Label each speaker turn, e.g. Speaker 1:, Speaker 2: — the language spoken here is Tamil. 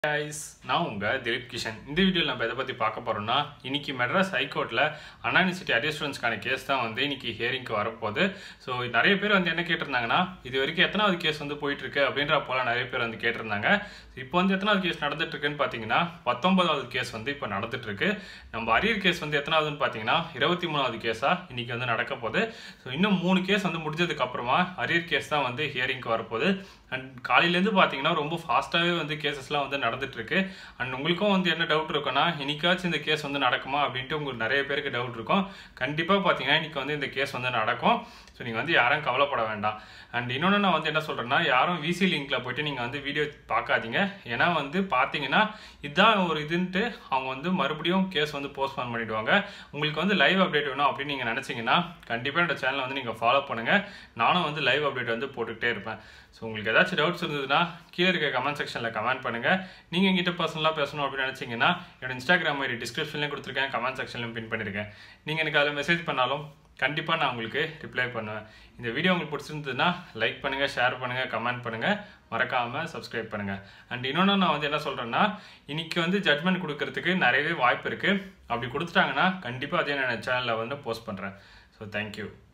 Speaker 1: கைஸ் நான் உங்கள் திலீப் கிஷன் இந்த வீடியோவில் நம்ம எதை பற்றி பார்க்க போகிறோம்னா இன்னைக்கு மெட்ராஸ் ஹைகோர்ட்டில் அண்ணா யூனிவர்சிட்டி அரியர் ஸ்டூடெண்ட்ஸ்க்கான கேஸ் தான் வந்து இன்னைக்கு ஹியரிங்க்கு வரப்போகுது ஸோ நிறைய பேர் வந்து என்ன கேட்டிருந்தாங்கன்னா இது வரைக்கும் எத்தனாவது கேஸ் வந்து போயிட்டு இருக்கு அப்படின்ற போல நிறைய பேர் வந்து கேட்டிருந்தாங்க இப்போ வந்து எத்தனாவது கேஸ் நடந்துட்டு இருக்குன்னு பார்த்தீங்கன்னா பத்தொன்பதாவது கேஸ் வந்து இப்போ நடந்துட்டு இருக்கு நம்ம அரியர் கேஸ் வந்து எத்தனாவதுன்னு பார்த்தீங்கன்னா இருபத்தி மூணாவது கேஸாக இன்னைக்கு வந்து நடக்க போகுது ஸோ இன்னும் மூணு கேஸ் வந்து முடிஞ்சதுக்கு அப்புறமா அரியர் கேஸ் தான் வந்து ஹியரிங்க்கு வரப்போகுது அண்ட் காலையிலேருந்து பார்த்தீங்கன்னா ரொம்ப ஃபாஸ்ட்டாகவே வந்து கேசஸ்லாம் வந்து நடந்துட்டு இருக்கு அண்ட் உங்களுக்கும் வந்து என்ன டவுட் இருக்குன்னா இன்னைக்காச்சும் இந்த கேஸ் வந்து நடக்குமா அப்படின்ட்டு உங்களுக்கு நிறைய பேருக்கு டவுட் இருக்கும் கண்டிப்பாக பார்த்தீங்கன்னா இன்னைக்கு வந்து இந்த கேஸ் வந்து நடக்கும் ஸோ நீங்கள் வந்து யாரும் கவலைப்பட வேண்டாம் அண்ட் இன்னொன்று நான் வந்து என்ன சொல்கிறேன்னா யாரும் விசி லிங்க்ல போயிட்டு நீங்கள் வந்து வீடியோ பார்க்காதீங்க ஏன்னா வந்து பார்த்தீங்கன்னா இதுதான் ஒரு இதுன்ட்டு அவங்க வந்து மறுபடியும் கேஸ் வந்து போஸ்ட்போன் பண்ணிடுவாங்க உங்களுக்கு வந்து லைவ் அப்டேட் வேணும் அப்படின்னு நீங்கள் நினச்சிங்கன்னா கண்டிப்பாக என்னோட சேனலை வந்து நீங்கள் ஃபாலோ பண்ணுங்கள் நானும் வந்து லைவ் அப்டேட் வந்து போட்டுக்கிட்டே இருப்பேன் ஸோ உங்களுக்கு ஏதாச்சும் டவுட்ஸ் இருந்ததுன்னா கீழே இருக்க கமெண்ட் செக்ஷனில் கமெண்ட் பண்ணுங்கள் நீங்கள் எங்கிட்ட பர்சனலாக பேசணும் அப்படின்னு நினச்சிங்கன்னா என்னோட இன்ஸ்டாகிராம் ஐடி டிஸ்கிரிப்ஷன்லேயும் கொடுத்துருக்கேன் கமெண்ட் செக்ஷன்லையும் பின் பண்ணியிருக்கேன் நீங்கள் எனக்கு அதில் மெசேஜ் பண்ணாலும் கண்டிப்பாக நான் உங்களுக்கு ரிப்ளை பண்ணுவேன் இந்த வீடியோ உங்களுக்கு பிடிச்சிருந்ததுன்னா லைக் பண்ணுங்கள் ஷேர் பண்ணுங்கள் கமெண்ட் பண்ணுங்கள் மறக்காமல் சப்ஸ்கிரைப் பண்ணுங்கள் அண்ட் இன்னொன்று நான் வந்து என்ன சொல்கிறேன்னா இன்னைக்கு வந்து ஜட்மெண்ட் கொடுக்கறதுக்கு நிறையவே வாய்ப்பு இருக்குது அப்படி கொடுத்துட்டாங்கன்னா கண்டிப்பாக அதே நான் சேனலில் வந்து போஸ்ட் பண்ணுறேன் ஸோ தேங்க்யூ